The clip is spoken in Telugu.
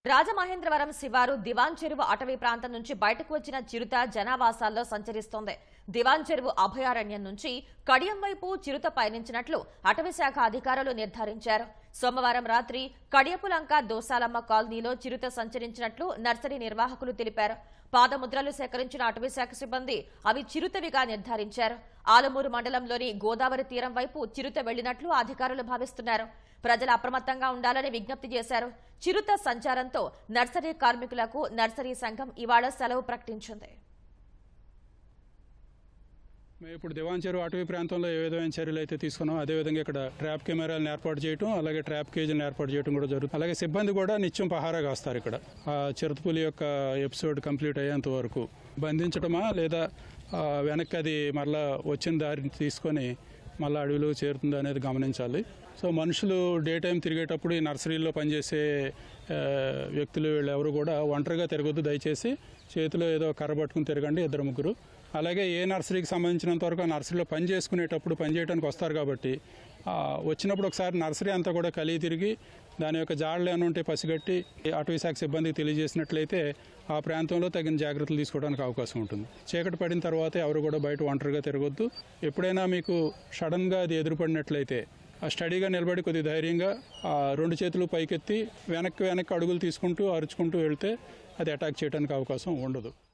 రాజమహేంద్రవరం శివారు దివాన్ చెరువు అటవీ ప్రాంతం నుంచి బయటకు వచ్చిన చిరుత జనావాసాల్లో సంచరిస్తోంది దివాన్ చెరువు అభయారణ్యం నుంచి కడియం వైపు చిరుత పయనించినట్లు అటవీ శాఖ అధికారులు నిర్ధారించారు సోమవారం రాత్రి కడియపులంక దోసాలమ్మ కాలనీలో చిరుత సంచరించినట్లు నర్సరీ నిర్వాహకులు తెలిపారు పాదముద్రలు సేకరించిన అటవీ శాఖ సిబ్బంది అవి చిరుతవిగా నిర్ధారించారు ఆలమూరు మండలంలోని గోదావరి తీరం వైపు చిరుత వెళ్లినట్లు అధికారులు భావిస్తున్నారు ప్రజలు అప్రమత్తంగా ఉండాలని విజ్ఞప్తి చేశారు చిరుత సంచారంతో నర్సరీ కార్మికులకు నర్సరీ సంఘం ఇవాళ సెలవు ప్రకటించింది మేము ఇప్పుడు దివాన్ చెరువు అటవీ ప్రాంతంలో ఏ విధమైన చర్యలు అయితే తీసుకున్నాం అదేవిధంగా ఇక్కడ ట్రాప్ కెమెరాలను ఏర్పాటు చేయడం అలాగే ట్రాప్ కేజీలను ఏర్పాటు చేయడం కూడా జరుగుతుంది అలాగే సిబ్బంది కూడా నిత్యం పహారా కాస్తారు ఇక్కడ ఆ చిరుతపులి యొక్క ఎపిసోడ్ కంప్లీట్ అయ్యేంత వరకు బంధించడమా లేదా ఆ, వెనక్కి అది మరలా వచ్చిన దారిని తీసుకొని మళ్ళీ అడవిలో చేరుతుందా అనేది గమనించాలి సో మనుషులు డే టైం తిరిగేటప్పుడు ఈ నర్సరీలో పనిచేసే ఆ, వ్యక్తులు వీళ్ళు ఎవరు కూడా ఒంటరిగా తిరగొద్దు దయచేసి చేతిలో ఏదో కర్ర పట్టుకుని తిరగండి ఇద్దరు ముగ్గురు అలాగే ఏ నర్సరీకి సంబంధించినంత వరకు ఆ నర్సరీలో పని చేసుకునేటప్పుడు పని చేయడానికి వస్తారు కాబట్టి ఆ, వచ్చినప్పుడు ఒకసారి నర్సరీ అంతా కూడా కలిగి తిరిగి దాని యొక్క జాడలు ఏమైనా ఉంటే పసిగట్టి అటవీ శాఖ సిబ్బందికి తెలియజేసినట్లయితే ఆ ప్రాంతంలో తగిన జాగ్రత్తలు తీసుకోవడానికి అవకాశం ఉంటుంది చీకటి పడిన తర్వాత ఎవరు కూడా బయట ఒంటరిగా తిరగొద్దు ఎప్పుడైనా మీకు సడన్గా అది ఎదురుపడినట్లయితే ఆ స్టడీగా నిలబడి కొద్ది ధైర్యంగా ఆ రెండు చేతులు పైకెత్తి వెనక్కి వెనక్కి అడుగులు తీసుకుంటూ అరుచుకుంటూ వెళ్తే అది అటాక్ చేయడానికి అవకాశం ఉండదు